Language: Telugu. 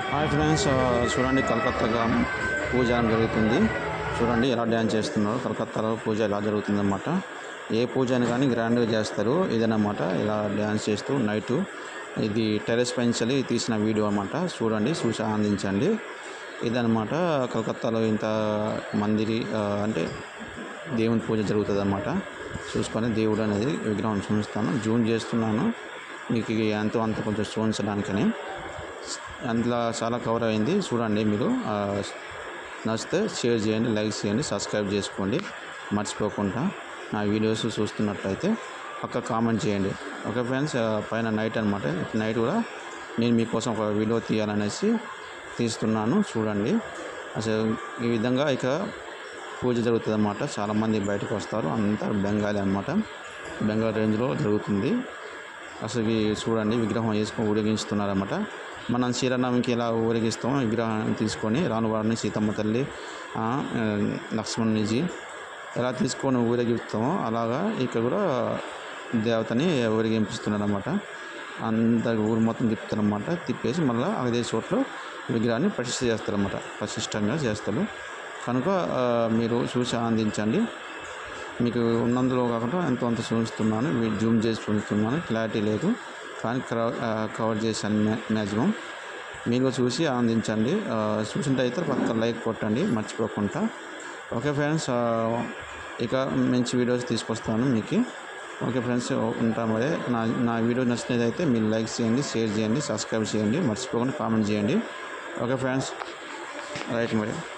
హాయ్ ఫ్రెండ్స్ ఆ, చూడండి కలకత్తాగా పూజ జరుగుతుంది చూడండి ఎలా డ్యాన్స్ చేస్తున్నారు కలకత్తాలో పూజ ఎలా జరుగుతుంది అన్నమాట ఏ పూజ అని కానీ గ్రాండ్గా చేస్తారు ఇదన్నమాట ఇలా డ్యాన్స్ చేస్తూ నైటు ఇది టెరెస్ పెంచలి తీసిన వీడియో అన్నమాట చూడండి చూసి ఆనందించండి ఇదన్నమాట కలకత్తాలో ఇంత మందిరి ఆ, అంటే దేవుని పూజ జరుగుతుంది అన్నమాట చూసుకొని దేవుడు అనేది విగ్రహం చూపిస్తాను జూమ్ చేస్తున్నాను మీకు ఇది ఎంతో అంత కొంచెం చూపించడానికని అందులో చాలా కవర్ అయింది చూడండి మీరు ఆ, నచ్చితే షేర్ చేయండి లైక్ చేయండి సబ్స్క్రైబ్ చేసుకోండి మర్చిపోకుండా నా వీడియోస్ చూస్తున్నట్లయితే పక్క కామెంట్ చేయండి ఓకే ఫ్రెండ్స్ ఆ, పైన నైట్ అనమాట నైట్ కూడా నేను మీకోసం ఒక వీడియో తీయాలనేసి తీస్తున్నాను చూడండి అసలు ఈ విధంగా ఇక పూజ జరుగుతుంది అన్నమాట చాలామంది బయటకు వస్తారు అంతా బెంగాలీ అన్నమాట బెంగాల్ రేంజ్లో జరుగుతుంది అసలు ఇవి చూడండి విగ్రహం వేసుకొని ఊరేగించుతున్నారన్నమాట మనం శ్రీరామకి ఎలా ఊరేగిస్తామో విగ్రహాన్ని తీసుకొని రానువారిని సీతమ్మ తల్లి ఆ, ఆ, లక్ష్మణునిజీ ఎలా తీసుకొని ఊరేగిస్తామో అలాగా ఇక్కడ కూడా దేవతని ఊరేగింపిస్తున్నారన్నమాట అందరి ఊరు మొత్తం తిప్పుతారన్నమాట తిప్పేసి మళ్ళీ అదే చోట్ల విగ్రహాన్ని ప్రతిష్ఠ చేస్తారన్నమాట ప్రతిష్టంగా చేస్తారు కనుక ఆ, మీరు చూసి ఆనందించండి మీకు ఉన్నందులో కాకుండా ఎంతో అంత చూపిస్తున్నాను వీ- జూమ్ చేసి చూపిస్తున్నాను క్లారిటీ లేదు కానీ క్ర- ఆ, కవర్ చేశాను మ్యా మ్యాక్సిమం మీరు చూసి ఆనందించండి ఆ, చూసినట్టయితే పక్క లైక్ కొట్టండి మర్చిపోకుండా ఓకే ఫ్రెండ్స్ ఆ, ఇక మంచి వీడియోస్ తీసుకొస్తాను మీకు ఓకే ఫ్రెండ్స్ ఉంటాం మరి నా నా వీడియో నచ్చినదైతే మీరు లైక్ చేయండి షేర్ చేయండి సబ్స్క్రైబ్ చేయండి మర్చిపోకుండా కామెంట్ చేయండి ఓకే ఫ్రెండ్స్ రైట్ మరి